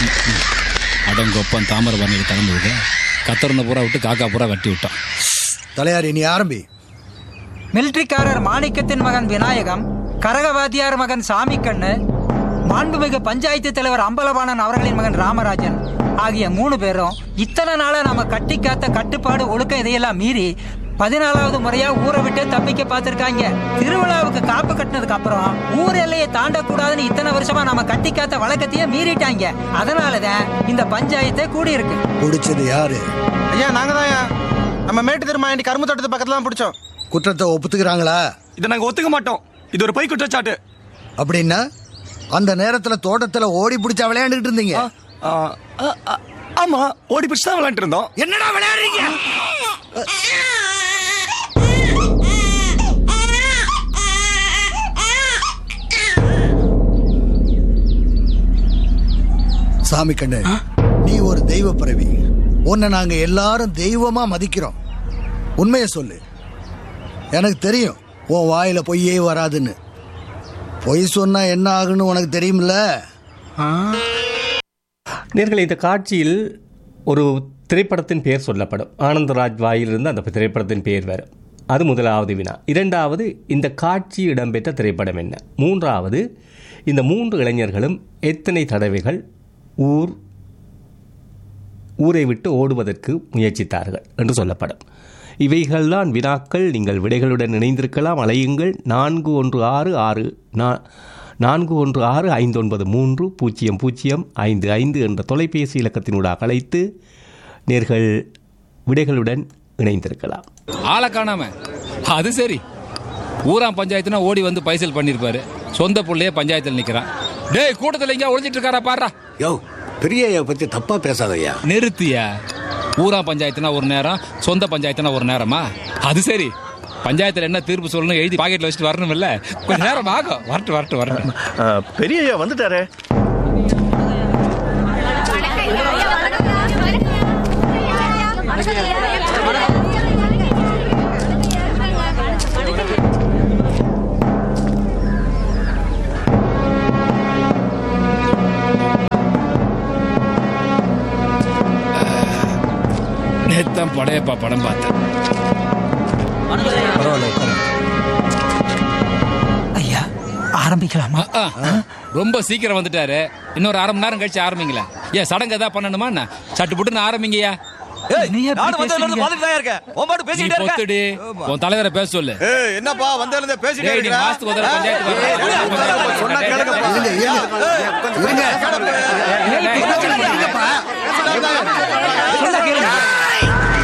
அடங்கொப்பன் தாமிரபரணியில் திறந்தது கத்தருந்த பூரா விட்டு காக்கா பூரா வெட்டி விட்டான் தலையாரி நீ ஆரம்பி மிலிட்ரிக்காரர் மாணிக்கத்தின் மகன் விநாயகம் கரகவாத்தியார் மகன் சாமிக்கண்ணு மாண்புமிகு பஞ்சாயத்து தலைவர் அம்பலவாணன் அவர்களின் மகன் ராமராஜன் ஆகிய மூணு பேரும் இத்தனை நாளா நாம கட்டி காத்த கட்டுப்பாடு ஒழுக்கம் இதையெல்லாம் மீறி பதினாலாவது முறையா ஊரை விட்டு தப்பிக்க பார்த்திருக்காங்க திருவிழாவுக்கு காப்பு கட்டினதுக்கு அப்புறம் ஊர் எல்லையை தாண்டக்கூடாதுன்னு இத்தனை வருஷமா நாம கட்டி காத்த வழக்கத்தையே மீறிட்டாங்க அதனாலதான் இந்த பஞ்சாயத்தே கூடியிருக்கு பிடிச்சது யாரு ஐயா நாங்க தான் நம்ம மேட்டு திருமாண்டி கரும்பு தோட்டத்து பக்கத்துல தான் பிடிச்சோம் குற்றத்தை ஒப்புத்துக்கிறாங்களா இதை நாங்க ஒத்துக்க மாட்டோம் இது ஒரு பொய் குற்றச்சாட்டு அப்படின்னா அந்த நேரத்துல தோட்டத்துல ஓடி பிடிச்சா விளையாண்டுட்டு இருந்தீங்க ஆ, ஆ, ஆ, ஆமா ஓடி பிடிச்சு தான் விளையாண்டு இருந்தோம் என்னடா விளையாடுறீங்க சாமி கண்ணு நீ ஒரு தெய்வ பிறவி உன்னை நாங்க எல்லாரும் தெய்வமா மதிக்கிறோம் உண்மையை சொல்லு எனக்கு தெரியும் உன் வாயில பொய்யே வராதுன்னு பொய் சொன்னா என்ன ஆகுன்னு உனக்கு தெரியும்ல நேர்களை இந்த காட்சியில் ஒரு திரைப்படத்தின் பெயர் சொல்லப்படும் ஆனந்தராஜ் வாயிலிருந்து அந்த திரைப்படத்தின் பெயர் வரும் அது முதலாவது வினா இரண்டாவது இந்த காட்சி இடம்பெற்ற திரைப்படம் என்ன மூன்றாவது இந்த மூன்று இளைஞர்களும் எத்தனை தடவைகள் ஊர் ஊரை விட்டு ஓடுவதற்கு முயற்சித்தார்கள் என்று சொல்லப்படும் இவைகள்தான் வினாக்கள் நீங்கள் விடைகளுடன் இணைந்திருக்கலாம் அலையுங்கள் நான்கு ஒன்று ஆறு ஆறு நா- நான்கு ஒன்று ஆறு ஐந்து ஒன்பது மூன்று பூஜ்ஜியம் பூஜ்ஜியம் ஐந்து ஐந்து என்ற தொலைபேசி இலக்கத்தினூடாக அழைத்து நேர்கள் விடைகளுடன் இணைந்திருக்கலாம் ஆளை காணாம அது சரி ஊராம் பஞ்சாயத்துனா ஓடி வந்து பைசல் பண்ணிருப்பாரு சொந்த புள்ளையே பஞ்சாயத்தில் நிக்கிறான் டேய் கூட்டத்துல எங்க ஒளிஞ்சிட்டு இருக்காரா பாடுறா யோ பெரியய்யா பத்தி தப்பா பேசாதய்யா நிறுத்தியா ஊராம் பஞ்சாயத்துனா ஒரு நேரம் சொந்த பஞ்சாயத்துனா ஒரு நேரமா அது சரி பஞ்சாயத்துல என்ன தீர்ப்பு சொல்லணும் எழுதி பாக்கெட்ல வச்சுட்டு வரணும் இல்ல கொஞ்ச நேரம் ஆகும் வரட்டு வரட்டு வரட்டு பெரியய்யா வந்துட்டாரே நேத்தான் படையப்பா படம் பார்த்தேன் ஐயா ஆரம்பிக்கலாமா ஆ, ஆ. ரொம்ப சீக்கிரம் வந்துட்டாரு இன்னொரு அரை மணி நேரம் கழிச்சு ஆரம்பிங்களேன் ஏன் சடங்கு ஏதாவது பண்ணணுமா என்ன சட்டு புட்டுன்னு ஆரம்பிங்கய்யா என்னையா இப்படி பேசுறீங்க? நீ பொத்துடி உன் தலைவரை பேச சொல்லு ஏய் என்னப்பா வந்ததுல பேசிட்டே டேய், நீ மாசத்துக்கு ஒரு தடவை பஞ்சாயத்துக்கு வர. இருங்க இருங்க இருங்க